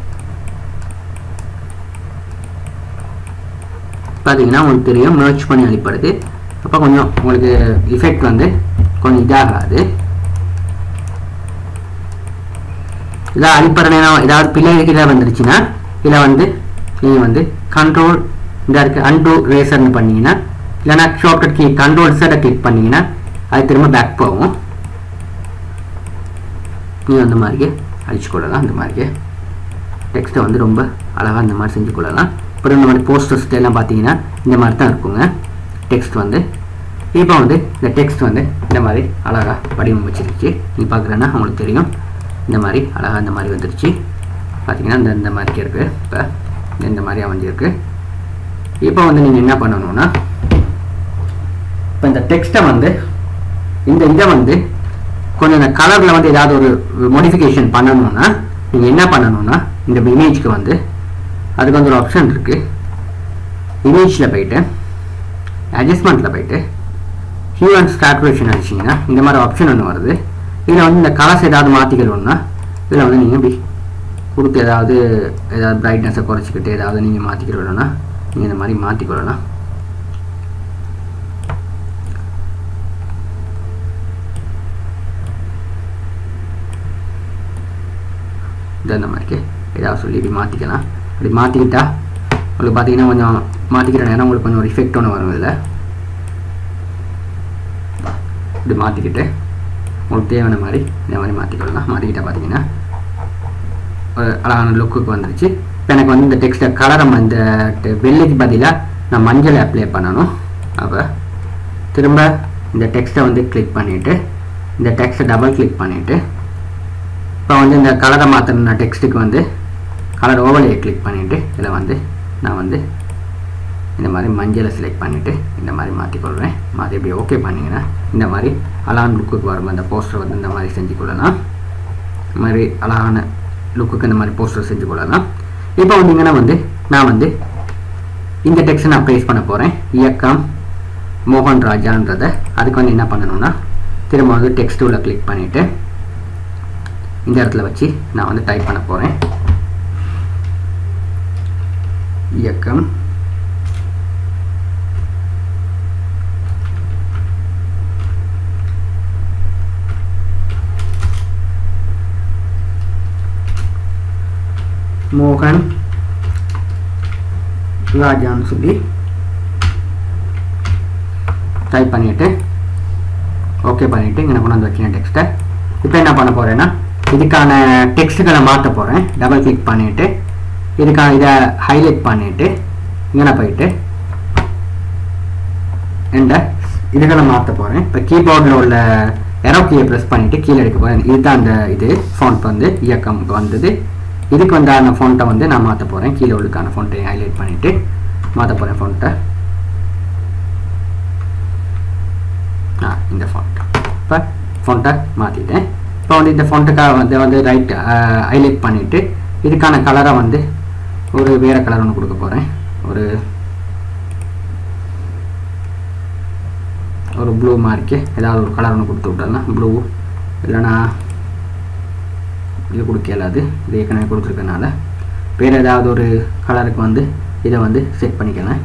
பார்த்தீங்கன்னா உங்களுக்கு தெரியும் merge பண்ணி அழிப்படுது அப்போ கொஞ்சம் உங்களுக்கு எஃபெக்ட் வந்து கொஞ்சம் இதாகாது இதாக அழிப்படுற நேரம் ஏதாவது பிள்ளைகள் வந்துருச்சுன்னா இதில் வந்து நீங்கள் வந்து கண்ட்ரோல் இந்த இருக்கு அன்டூ ரேசர்னு பண்ணீங்கன்னா இல்லைன்னா ஷார்ட்கட் கீ கண்ட்ரோல் செட்டை கிளிக் பண்ணீங்கன்னா அது திரும்ப பேக் போகும் நீங்கள் அந்த மாதிரியே அழிச்சு கொள்ளலாம் அந்த மாதிரியே டெக்ஸ்ட்டை வந்து ரொம்ப அழகாக இந்த மாதிரி செஞ்சு கொள்ளலாம் அப்புறம் இந்த மாதிரி போஸ்டர்ஸ் எல்லாம் பார்த்தீங்கன்னா இந்த மாதிரி தான் இருக்குங்க டெக்ஸ்ட் வந்து இப்போ வந்து இந்த டெக்ஸ்ட் வந்து இந்த மாதிரி அழகாக வடிவமைச்சிருச்சு நீ பார்க்குறேன்னா உங்களுக்கு தெரியும் இந்த மாதிரி அழகாக இந்த மாதிரி வந்துருச்சு பார்த்தீங்கன்னா இந்த இந்த மாதிரி இருக்குது இப்போ இந்த மாதிரி அமைஞ்சிருக்கு இப்போ வந்து நீங்கள் என்ன பண்ணணும்னா இப்போ இந்த டெக்ஸ்ட்டை வந்து இந்த இதை வந்து கொஞ்சம் இந்த கலரில் வந்து ஏதாவது ஒரு மோடிஃபிகேஷன் பண்ணணும்னா நீங்கள் என்ன பண்ணணும்னா இந்த இமேஜ்க்கு வந்து அதுக்கு வந்து ஒரு ஆப்ஷன் இருக்குது இமேஜில் போயிட்டு அட்ஜஸ்ட்மெண்ட்டில் போயிட்டு ஹியூ அண்ட் ஸ்டாட்டுவேஷன் அடிச்சிங்கன்னா இந்த மாதிரி ஆப்ஷன் ஒன்று வருது இதில் வந்து இந்த கலர்ஸ் ஏதாவது மாற்றிக்கணும்னா இதில் வந்து நீங்கள் இப்படி கொடுத்து ஏதாவது ஏதாவது பிரைட்னஸை குறைச்சிக்கிட்டு ஏதாவது நீங்கள் மாற்றிக்கிறோம்னா நீங்கள் இந்த மாதிரி மாற்றிக்கொள்ளலாம் இது அந்த மாதிரி ஏதாவது சொல்லி இப்படி மாற்றிக்கலாம் இப்படி மாற்றிக்கிட்டா உங்களுக்கு பார்த்தீங்கன்னா கொஞ்சம் மாற்றிக்கிற நேரம் உங்களுக்கு கொஞ்சம் ஒரு எஃபெக்ட் ஒன்று வரும் இதில் இப்படி மாற்றிக்கிட்டு உங்களுக்கு தேவையான மாதிரி இந்த மாதிரி மாற்றிக்கலாம் மாற்றிக்கிட்டா பார்த்தீங்கன்னா ஒரு அழகான லுக்குக்கு வந்துருச்சு இப்போ எனக்கு வந்து இந்த டெக்ஸ்ட்டை கலரை இந்த ட- வெள்ளைக்கு பதிலாக நான் மஞ்சள் அப்ளை பண்ணணும் அப்போ திரும்ப இந்த டெக்ஸ்ட்டை வந்து கிளிக் பண்ணிவிட்டு இந்த டெக்ஸ்ட்டை டபுள் கிளிக் பண்ணிவிட்டு இப்போ வந்து இந்த கலரை மாற்றின டெக்ஸ்ட்டுக்கு வந்து கலர் ஓவலையை கிளிக் பண்ணிவிட்டு இதில் வந்து நான் வந்து இந்த மாதிரி மஞ்சளை செலக்ட் பண்ணிவிட்டு இந்த மாதிரி மாற்றிக்கொள்வேன் மாற்றி இப்படி ஓகே பண்ணிங்கன்னா இந்த மாதிரி அழகான லுக்குக்கு வரும் அந்த போஸ்டர் வந்து இந்த மாதிரி செஞ்சு கொள்ளலாம் இந்த மாதிரி அழகான லுக்குக்கு இந்த மாதிரி போஸ்டர் செஞ்சு கொள்ளலாம் இப்போ வந்தீங்கன்னா வந்து நான் வந்து இந்த டெக்ஸ்ட்டை நான் ப்ளேஸ் பண்ண போகிறேன் இயக்கம் மோகன் ராஜான்றதை அதுக்கு வந்து என்ன பண்ணணும்னா திரும்ப வந்து டெக்ஸ்ட் உள்ள கிளிக் பண்ணிவிட்டு இந்த இடத்துல வச்சு நான் வந்து டைப் பண்ண போகிறேன் இயக்கம் மோகன் ராஜான்னு சொல்லி டைப் பண்ணிவிட்டு ஓகே பண்ணிவிட்டு இங்கே கொண்டு வந்து வைக்கிறேன் டெக்ஸ்ட்டை இப்போ என்ன பண்ண போகிறேன்னா இதுக்கான டெக்ஸ்ட்டுகளை மாற்ற போகிறேன் டபுள் கிளிக் பண்ணிவிட்டு இதுக்கான இதை ஹைலைட் பண்ணிவிட்டு இங்கே போயிட்டு இந்த இதுகளை மாற்ற போகிறேன் இப்போ கீபோர்டில் உள்ள எரோ கீயை ப்ரெஸ் பண்ணிவிட்டு கீழே எடுக்க போகிறேன் இதுதான் அந்த இது ஃபோன்ட் வந்து இயக்கம் வந்தது இதுக்கு வந்தான ஃபோன்ட்டை வந்து நான் மாற்ற போகிறேன் கீழே உள்ளுக்கான ஃபோன்ட்டை ஹைலைட் பண்ணிவிட்டு மாற்ற போகிறேன் ஃபோன்ட்டை ஆ இந்த ஃபோன்ட் இப்போ ஃபோன்ட்டை மாற்றிட்டேன் இப்போ வந்து இந்த ஃபோன்ட்டுக்காக வந்து வந்து ரைட் ஹைலைட் பண்ணிவிட்டு இதுக்கான கலரை வந்து ஒரு வேறு கலர் ஒன்று கொடுக்க போகிறேன் ஒரு ஒரு ப்ளூ மார்க்கு ஏதாவது ஒரு கலர் ஒன்று கொடுத்து விட்டலாம் ப்ளூ இல்லைனா இது கொடுக்க இயலாது இது ஏற்கனவே கொடுத்துருக்கனால வேறு ஏதாவது ஒரு கலருக்கு வந்து இதை வந்து செட் பண்ணிக்கலாம்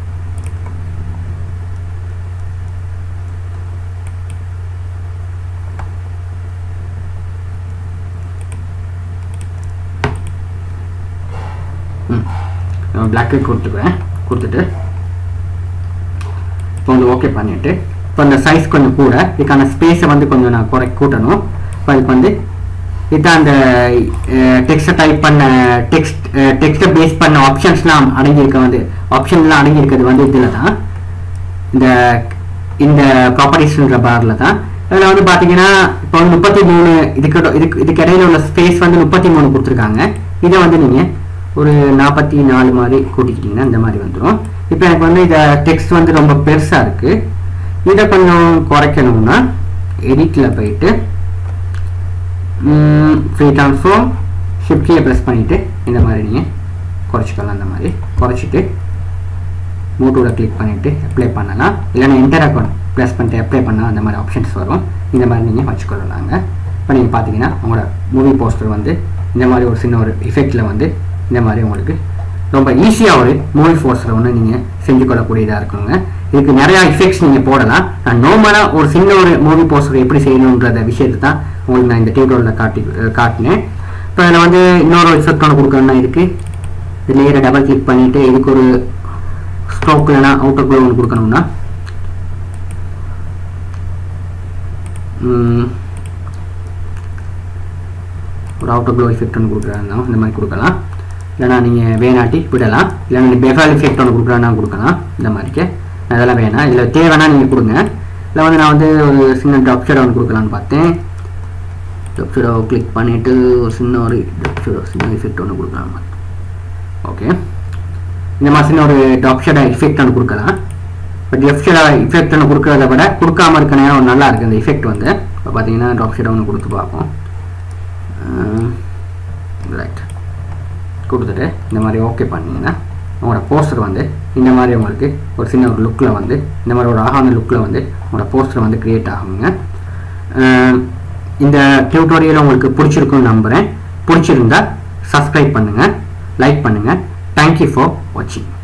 ம் பிளாக் கொடுத்துக்குவேன் கொடுத்துட்டு இப்போ வந்து ஓகே பண்ணிவிட்டு இப்போ அந்த சைஸ் கொஞ்சம் கூட இதுக்கான ஸ்பேஸை வந்து கொஞ்சம் நான் குறை கூட்டணும் இப்போ அதுக்கு வந்து இதுதான் அந்த டெக்ஸ்ட்டை டைப் பண்ண டெக்ஸ்ட் டெக்ஸ்ட்டை பேஸ் பண்ண ஆப்ஷன்ஸ்லாம் அடங்கியிருக்க வந்து ஆப்ஷன்லாம் அடங்கியிருக்கிறது வந்து இதில் தான் இந்த இந்த ப்ராப்பர்ட்டிஸ்ன்ற பாரில் தான் அதில் வந்து பார்த்தீங்கன்னா இப்போ வந்து முப்பத்தி மூணு இதுக்கு இதுக்கு இதுக்கு இடையில உள்ள ஸ்பேஸ் வந்து முப்பத்தி மூணு கொடுத்துருக்காங்க இதை வந்து நீங்கள் ஒரு நாற்பத்தி நாலு மாதிரி கூட்டிக்கிட்டிங்கன்னா இந்த மாதிரி வந்துடும் இப்போ எனக்கு வந்து இதை டெக்ஸ்ட் வந்து ரொம்ப பெருசாக இருக்குது இதை கொஞ்சம் குறைக்கணும்னா எடிட்டில் போயிட்டு ஃப்ரீ ட்ரான்ஸ்ஃபார்ம் ஷிஃப்டியை ப்ரெஸ் பண்ணிவிட்டு இந்த மாதிரி நீங்கள் குறைச்சிக்கலாம் இந்த மாதிரி குறைச்சிட்டு மூட்டோவில் கிளிக் பண்ணிவிட்டு அப்ளை பண்ணலாம் இல்லைன்னா என்டர் அக்கௌண்ட் ப்ரெஸ் பண்ணிட்டு அப்ளை பண்ணால் அந்த மாதிரி ஆப்ஷன்ஸ் வரும் இந்த மாதிரி நீங்கள் வச்சுக்கொள்ளலாங்க இப்போ நீங்கள் பார்த்தீங்கன்னா உங்களோட மூவி போஸ்டர் வந்து இந்த மாதிரி ஒரு சின்ன ஒரு இஃபெக்டில் வந்து இந்த மாதிரி உங்களுக்கு ரொம்ப ஈஸியாக ஒரு மூவி போஸ்டரை ஒன்று நீங்கள் செஞ்சு கொள்ளக்கூடியதாக இருக்குங்க இதுக்கு நிறையா இஃபெக்ட்ஸ் நீங்கள் போடலாம் நான் நார்மலாக ஒரு சின்ன ஒரு மூவி போஸ்டர் எப்படி செய்யணுன்றத விஷயத்தை தான் உங்களுக்கு நான் இந்த டியூட்டோரியில் காட்டி காட்டினேன் இப்போ இதில் வந்து இன்னொரு எஃபெக்ட் ஒன்று கொடுக்கணும்னா இருக்குது இது நேராக டபுள் கிளிக் பண்ணிவிட்டு இதுக்கு ஒரு ஸ்ட்ரோக் இல்லைனா அவுட்டர் க்ளோ ஒன்று கொடுக்கணும்னா ஒரு அவுட்டர் க்ளோ எஃபெக்ட் ஒன்று கொடுக்குறாங்க இந்த மாதிரி கொடுக்கலாம் இல்லைனா நீங்கள் வேணாட்டி விடலாம் இல்லைனா நீங்கள் பெஃபால் எஃபெக்ட் ஒன்று கொடுக்குறானா கொடுக்கலாம் இந்த மாதிரிக்கு அதெல்லாம் வேணாம் இதில் தேவைன்னா நீங்கள் கொடுங்க இல்லை வந்து நான் வந்து ஒரு சின்ன டாப் ஷேடோ ஒன்று கொடுக்கலான்னு பார்த்தேன் டாப் ஷேடோ கிளிக் பண்ணிவிட்டு ஒரு சின்ன ஒரு டாப் ஷேடோ சின்ன எஃபெக்ட் ஒன்று கொடுக்கலாம் ஓகே இந்த மாதிரி சின்ன ஒரு டாப் ஷேடோ எஃபெக்ட் ஒன்று கொடுக்கலாம் பட் லெஃப்ட் ஷேடோ எஃபெக்ட் ஒன்று கொடுக்கறத விட கொடுக்காம இருக்க நேரம் ஒரு நல்லா இருக்குது இந்த எஃபெக்ட் வந்து இப்போ பார்த்தீங்கன்னா டாப் ஷேடோ ஒன்று கொடுத்து பார்ப்போம் ரைட் கொடுத்துட்டு இந்த மாதிரி ஓகே பண்ணிங்கன்னா உங்களோட போஸ்டர் வந்து இந்த மாதிரி உங்களுக்கு ஒரு சின்ன ஒரு லுக்கில் வந்து இந்த மாதிரி ஒரு அழகான லுக்கில் வந்து உங்களோட போஸ்டர் வந்து க்ரியேட் ஆகுங்க இந்த டியூட்டோரியல் உங்களுக்கு பிடிச்சிருக்குன்னு நம்புகிறேன் பிடிச்சிருந்தா சப்ஸ்கிரைப் பண்ணுங்கள் லைக் பண்ணுங்கள் தேங்க்யூ ஃபார் வாட்சிங்